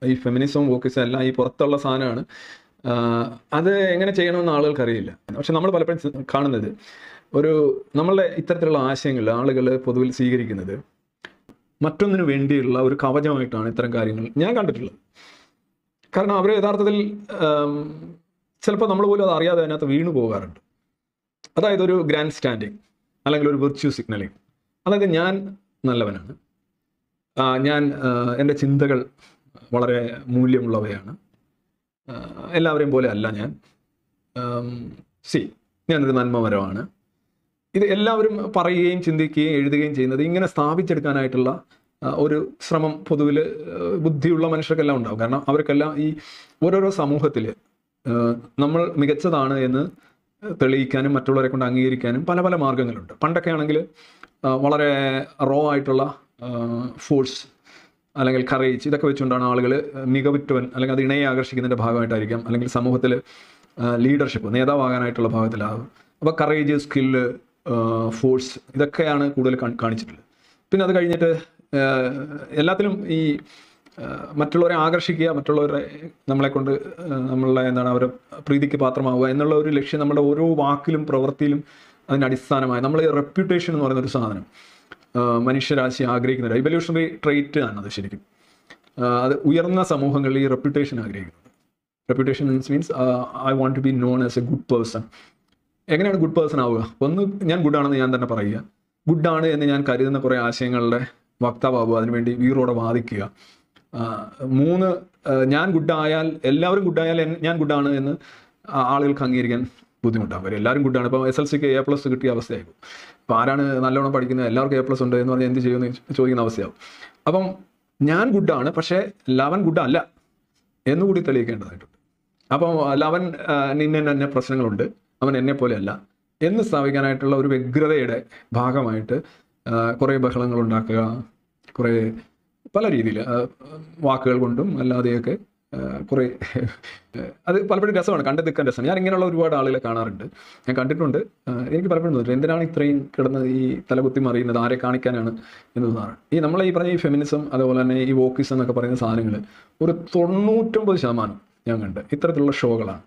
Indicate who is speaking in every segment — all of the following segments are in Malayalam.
Speaker 1: ഈ ഫെമിനിസം വോക്കിസം എല്ലാം ഈ പുറത്തുള്ള സാധനമാണ് ആഹ് അത് എങ്ങനെ ചെയ്യണമെന്ന് ആളുകൾക്ക് അറിയില്ല പക്ഷെ നമ്മൾ പലപ്പോഴും സ് കാണുന്നത് ഒരു നമ്മളുടെ ഇത്തരത്തിലുള്ള ആശയങ്ങൾ ആളുകൾ പൊതുവിൽ സ്വീകരിക്കുന്നത് മറ്റൊന്നിനു വേണ്ടിയുള്ള ഒരു കവചമായിട്ടാണ് ഇത്തരം കാര്യങ്ങൾ ഞാൻ കണ്ടിട്ടുള്ളത് കാരണം അവർ യഥാർത്ഥത്തിൽ ചിലപ്പോൾ നമ്മൾ പോലും അത് അറിയാതെ അതിനകത്ത് വീണു പോകാറുണ്ട് അതായത് ഒരു ഗ്രാൻഡ് സ്റ്റാൻഡിങ് അല്ലെങ്കിൽ ഒരു വിർച്യൂ സിഗ്നലിങ് അതായത് ഞാൻ നല്ലവനാണ് ആ, ഞാൻ ആ, എൻ്റെ ചിന്തകൾ വളരെ മൂല്യമുള്ളവയാണ് ആ, എല്ലാവരെയും പോലെ അല്ല ഞാൻ സി ഞാനൊരു നന്മമരമാണ് ഇത് എല്ലാവരും പറയുകയും ചിന്തിക്കുകയും എഴുതുകയും ചെയ്യുന്നത് ഇങ്ങനെ സ്ഥാപിച്ചെടുക്കാനായിട്ടുള്ള ആ, ഒരു ശ്രമം പൊതുവിൽ ബുദ്ധിയുള്ള മനുഷ്യർക്കെല്ലാം ഉണ്ടാവും കാരണം അവർക്കെല്ലാം ഈ ഓരോരോ സമൂഹത്തിൽ നമ്മൾ മികച്ചതാണ് എന്ന് തെളിയിക്കാനും മറ്റുള്ളവരെ കൊണ്ട് അംഗീകരിക്കാനും പല പല മാർഗങ്ങളുണ്ട് പണ്ടൊക്കെ ആണെങ്കിൽ ആ, വളരെ റോ ആയിട്ടുള്ള ഫോഴ്സ് അല്ലെങ്കിൽ കറേജ് ഇതൊക്കെ വെച്ചുകൊണ്ടാണ് ആളുകൾ മികവുറ്റവൻ അല്ലെങ്കിൽ അത് ഇണയെ ആകർഷിക്കുന്നതിൻ്റെ ഭാഗമായിട്ടായിരിക്കാം അല്ലെങ്കിൽ സമൂഹത്തിൽ ലീഡർഷിപ്പ് നേതാവാകാനായിട്ടുള്ള ഭാഗത്തിലാകും അപ്പോൾ കറേജ് സ്കില്ല് ഫോഴ്സ് ഇതൊക്കെയാണ് കൂടുതൽ കാ- കാണിച്ചിട്ടുള്ളത് പിന്നെ അത് കഴിഞ്ഞിട്ട് ആ, എല്ലാത്തിലും ഈ ആ, മറ്റുള്ളവരെ ആകർഷിക്കുക മറ്റുള്ളവരെ നമ്മളെ കൊണ്ട് ആ, നമ്മളുടെ എന്താണ് അവരെ പ്രീതിക്ക് പാത്രമാവുക എന്നുള്ള ഒരു ലക്ഷ്യം നമ്മുടെ ഓരോ വാക്കിലും പ്രവൃത്തിയിലും അതിൻ്റെ അടിസ്ഥാനമായ നമ്മൾ റെപ്യൂട്ടേഷൻ എന്ന് പറയുന്ന ഒരു സാധനം ആ, മനുഷ്യരാശി ആഗ്രഹിക്കുന്നുണ്ട് ഇവല്യൂഷണറി ട്രേറ്റ് ആണ് അത് ശരിക്കും ആ, അത് ഉയർന്ന സമൂഹങ്ങളിൽ ഈ റെപ്യൂട്ടേഷൻ ആഗ്രഹിക്കുന്നത് reputation means means I want to be known as a good person എങ്ങനെയാണ് ഗുഡ് പേഴ്സൺ ആവുക ഒന്ന് ഞാൻ good ആണെന്ന് ഞാൻ തന്നെ പറയുക Good ആണ് എന്ന് ഞാൻ കരുതുന്ന കുറേ ആശയങ്ങളുടെ വക്താവുക അതിനുവേണ്ടി വീറോടെ വാദിക്കുക ആ, മൂന്ന് ആ, ഞാൻ ഗുഡായാൽ എല്ലാവരും ഗുഡായാൽ ഞാൻ ഗുഡാണ് എന്ന് ആ- ആളുകൾക്ക് അംഗീകരിക്കാൻ ബുദ്ധിമുട്ടാകും കാര്യം എല്ലാവരും ഗുഡാണ് ഇപ്പോൾ എസ് എൽ സിക്ക് എ പ്ലസ് കിട്ടിയ അവസ്ഥയായിരിക്കും അപ്പോൾ ആരാണ് നല്ലോണം പഠിക്കുന്നത് എല്ലാവർക്കും എ പ്ലസ് ഉണ്ട് എന്ന് പറഞ്ഞാൽ എന്ത് ചെയ്യുമെന്ന് ചോദിക്കുന്ന അവസ്ഥയാവും അപ്പം ഞാൻ ഗുഡാണ് പക്ഷേ ലവൻ ഗുഡല്ല എന്നുകൂടി തെളിയിക്കേണ്ടതായിട്ടുണ്ട് അപ്പം ലവൻ നിന്നെ തന്നെ പ്രശ്നങ്ങളുണ്ട് അവൻ എന്നെ പോലെയല്ല എന്ന് സ്ഥാപിക്കാനായിട്ടുള്ള ഒരു വ്യഗ്രതയുടെ ഭാഗമായിട്ട് ആ, കുറേ ബഹളങ്ങൾ ഉണ്ടാക്കുക കുറേ പല രീതിയിൽ വാക്കുകൾ കൊണ്ടും അല്ലാതെയൊക്കെ ആ, കുറേ അത് പലപ്പോഴും രസമാണ് കണ്ടു നിൽക്കാൻ രസമാണ് ഞാൻ ഇങ്ങനെയുള്ള ഒരുപാട് ആളുകളെ കാണാറുണ്ട് ഞാൻ കണ്ടിട്ടുണ്ട് ആ, എനിക്ക് പലപ്പോഴും തോന്നിയിട്ടുണ്ട് എന്തിനാണ് ഇത്രയും കിടന്ന് ഈ തലകുത്തി മറിയുന്നത് ആരെ കാണിക്കാനാണ് എന്ന് തോന്നാറ് ഈ നമ്മൾ ഈ പറഞ്ഞ ഈ ഫെമിനിസം അതുപോലെ തന്നെ ഈ വോക്കിസം എന്നൊക്കെ പറയുന്ന സാധനങ്ങൾ ഒരു തൊണ്ണൂറ്റൊമ്പത് ശതമാനം ഞാൻ കണ്ട് ഇത്തരത്തിലുള്ള ഷോകളാണ്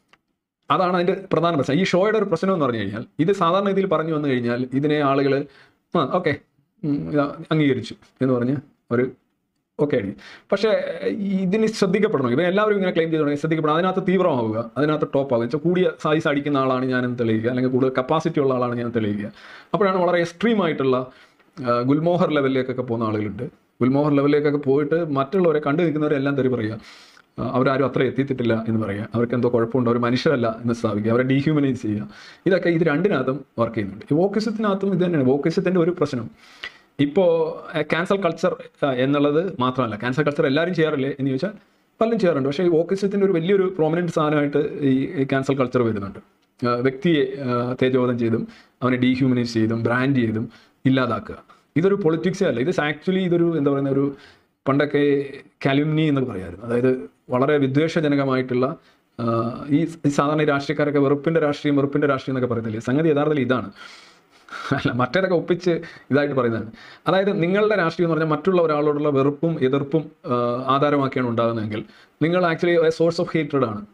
Speaker 1: അതാണ് അതിൻ്റെ പ്രധാന പ്രശ്നം ഈ ഷോയുടെ ഒരു പ്രശ്നം എന്ന് പറഞ്ഞു കഴിഞ്ഞാൽ ഇത് സാധാരണ രീതിയിൽ പറഞ്ഞു വന്നു കഴിഞ്ഞാൽ ഇതിനെ ആളുകൾ ആ ഓക്കെ അംഗീകരിച്ചു എന്ന് പറഞ്ഞ് ഒരു ഓക്കെ അടി പക്ഷേ ഇതിന് ശ്രദ്ധിക്കപ്പെടണം ഇവ എല്ലാവരും ഇങ്ങനെ ക്ലെയിം ചെയ്ത് തുടങ്ങി ശ്രദ്ധിക്കപ്പെടണം അതിനകത്ത് തീവ്രമാവുക അതിനകത്ത് ടോപ്പ് ആവുക വെച്ചാൽ കൂടിയ സൈസ് അടിക്കുന്ന ആളാണ് ഞാനെന്ന് തെളിയിക്കുക അല്ലെങ്കിൽ കൂടുതൽ കപ്പാസിറ്റി ഉള്ള ആളാണ് ഞാൻ തെളിയിക്കുക അപ്പോഴാണ് വളരെ എക്സ്ട്രീം ആയിട്ടുള്ള ആ, ഗുൽമോഹർ ലെവലിലേക്കൊക്കെ പോകുന്ന ആളുകളുണ്ട് ഗുൽമോഹർ ലെവലിലേക്കൊക്കെ പോയിട്ട് മറ്റുള്ളവരെ കണ്ടു നിൽക്കുന്നവരെല്ലാം തെറി പറയുക ആ, അവരാരും അത്ര എത്തിയിട്ടില്ല എന്ന് പറയുക അവർക്ക് എന്തോ കുഴപ്പമുണ്ട് അവർ മനുഷ്യരല്ല എന്ന് സ്ഥാപിക്കുക അവരെ ഡീഹ്യൂമനൈസ് ചെയ്യുക ഇതൊക്കെ ഇത് രണ്ടിനകത്തും വർക്ക് ചെയ്യുന്നുണ്ട് ഈ വോക്കിസത്തിനകത്തും ഇത് തന്നെയാണ് വോക്കിസത്തിൻ്റെ ഒരു പ്രശ്നം ഇപ്പോൾ ക്യാൻസൽ കൾച്ചർ എന്നുള്ളത് മാത്രമല്ല ക്യാൻസൽ കൾച്ചർ എല്ലാവരും ചെയ്യാറില്ലേ എന്ന് ചോദിച്ചാൽ പലരും ചെയ്യാറുണ്ട് പക്ഷേ ഈ വോക്കിസത്തിൻ്റെ ഒരു വലിയൊരു പ്രോമിനൻറ്റ് സാധനമായിട്ട് ഈ ക്യാൻസൽ കൾച്ചർ വരുന്നുണ്ട് ആ, വ്യക്തിയെ ആ, തേജോവധം ചെയ്തും അവനെ ഡീഹ്യൂമനൈസ് ചെയ്തും ബ്രാൻഡ് ചെയ്തും ഇല്ലാതാക്കുക ഇതൊരു പൊളിറ്റിക്സേ അല്ല ഇത് ആക്ച്വലി ഇതൊരു എന്താ പറയുന്ന ഒരു പണ്ടൊക്കെ കാലുമിനി എന്ന് പറയായിരുന്നു അതായത് വളരെ വിദ്വേഷജനകമായിട്ടുള്ള ആ, ഈ ഈ സാധാരണ ഈ രാഷ്ട്രീയക്കാരൊക്കെ വെറുപ്പിൻ്റെ രാഷ്ട്രീയം വെറുപ്പിൻ്റെ രാഷ്ട്രീയം എന്നൊക്കെ പറയത്തില്ലേ സംഗതി യഥാർത്ഥത്തിൽ ഇതാണ് അല്ല മറ്റേതൊക്കെ ഒപ്പിച്ച് ഇതായിട്ട് പറയുന്നതാണ് അതായത് നിങ്ങളുടെ രാഷ്ട്രീയം എന്ന് പറഞ്ഞാൽ മറ്റുള്ള ഒരാളോടുള്ള വെറുപ്പും എതിർപ്പും ആ, ആധാരമാക്കിയാണ് ഉണ്ടാകുന്നതെങ്കിൽ നിങ്ങൾ ആക്ച്വലി സോഴ്സ് ഓഫ് ഹേറ്റഡ് ആണ്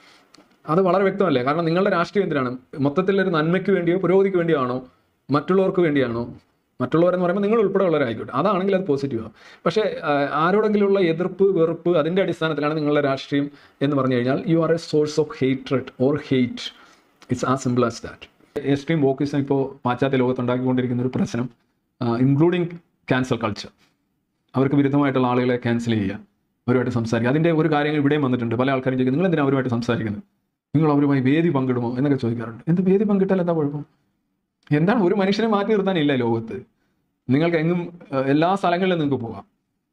Speaker 1: അത് വളരെ വ്യക്തമല്ലേ കാരണം നിങ്ങളുടെ രാഷ്ട്രീയം എന്തിനാണ് മൊത്തത്തിൽ ഒരു നന്മയ്ക്ക് വേണ്ടിയോ പുരോഗതിക്ക് വേണ്ടിയാണോ മറ്റുള്ളവർക്ക് വേണ്ടിയാണോ മറ്റുള്ളവരെന്ന് പറയുമ്പോൾ നിങ്ങൾ ഉൾപ്പെടെ ഉള്ളവരായിക്കോട്ടെ അതാണെങ്കിൽ അത് പോസിറ്റീവാണ് പക്ഷേ ആ, ആരോടെങ്കിലുള്ള എതിർപ്പ് വെറുപ്പ് അതിൻ്റെ അടിസ്ഥാനത്തിലാണ് നിങ്ങളുടെ രാഷ്ട്രീയം എന്ന് പറഞ്ഞു കഴിഞ്ഞാൽ you are a source of hatred or hate it's a simple as that extreme wokism ഇപ്പോൾ പാശ്ചാത്യ ലോകത്ത് ഉണ്ടാക്കിക്കൊണ്ടിരിക്കുന്ന ഒരു പ്രശ്നം ഇൻക്ലൂഡിങ് ക്യാൻസൽ കൾച്ചർ അവർക്ക് വിരുദ്ധമായിട്ടുള്ള ആളുകളെ ക്യാൻസൽ ചെയ്യുക അവരുമായിട്ട് സംസാരിക്കുക അതിൻ്റെ ഒരു കാര്യങ്ങൾ ഇവിടെയും വന്നിട്ടുണ്ട് പല ആൾക്കാരും ചോദിക്കുന്നത് നിങ്ങൾ എന്തിനാണ് അവരുമായിട്ട് സംസാരിക്കുന്നത് നിങ്ങൾ അവരുമായി വേദി പങ്കിടുമോ എന്നൊക്കെ ചോദിക്കാറുണ്ട് എന്ത് വേദി പങ്കിട്ടാൽ എന്താ കുഴപ്പം എന്താണ് ഒരു മനുഷ്യനെ മാറ്റി നിർത്താനില്ല ലോകത്ത് നിങ്ങൾക്ക് എങ്ങും ഏഹ്, എല്ലാ സ്ഥലങ്ങളിലും നിങ്ങൾക്ക് പോകാം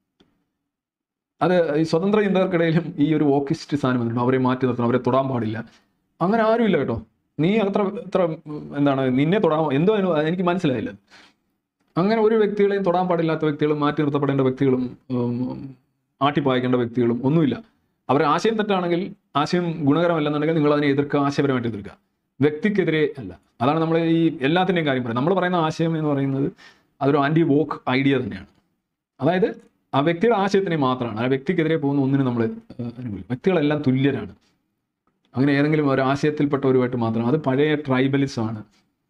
Speaker 1: അത് ഈ സ്വതന്ത്ര ചിന്തകർക്കിടയിലും ഈ ഒരു വോക്കിസ്റ്റ് സാധനം വന്നിട്ടുണ്ട് അവരെ മാറ്റി നിർത്തണം അവരെ തൊടാൻ പാടില്ല അങ്ങനെ ആരുമില്ല കേട്ടോ നീ അത്ര അത്ര ഉം, എന്താണ് നിന്നെ തൊടാൻ എന്തോ അതിന് എനിക്ക് മനസ്സിലായില്ല അങ്ങനെ ഒരു വ്യക്തികളെയും തൊടാൻ പാടില്ലാത്ത വ്യക്തികളും മാറ്റി നിർത്തപ്പെടേണ്ട വ്യക്തികളും ഉം, ആട്ടിപ്പായിക്കേണ്ട വ്യക്തികളും ഒന്നുമില്ല അവരുടെ ആശയം തെറ്റാണെങ്കിൽ ആശയം ഗുണകരമല്ലെന്നുണ്ടെങ്കിൽ നിങ്ങൾ അതിനെ എതിർക്കുക ആശയപരമായിട്ട് എതിർക്കുക വ്യക്തിക്കെതിരെ അല്ല അതാണ് നമ്മൾ ഈ എല്ലാത്തിൻ്റെയും കാര്യം പറയുന്നത് നമ്മൾ പറയുന്ന ആശയം എന്ന് പറയുന്നത് അതൊരു ആൻറ്റി വോക്ക് ഐഡിയ തന്നെയാണ് അതായത് ആ വ്യക്തിയുടെ ആശയത്തിനെ മാത്രമാണ് ആ വ്യക്തിക്കെതിരെ പോകുന്ന ഒന്നിനും നമ്മൾ അനുകൂലിക്കും വ്യക്തികളെല്ലാം തുല്യരാണ് അങ്ങനെ ഏതെങ്കിലും ഒരു ആശയത്തിൽപ്പെട്ടവരുമായിട്ട് മാത്രം അത് പഴയ ട്രൈബലിസമാണ്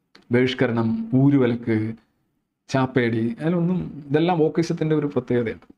Speaker 1: ബഹിഷ്കരണം ഊരുവലക്ക് ചാപ്പേടി അതിലൊന്നും ഇതെല്ലാം വോക്കിസത്തിൻ്റെ ഒരു പ്രത്യേകതയാണ്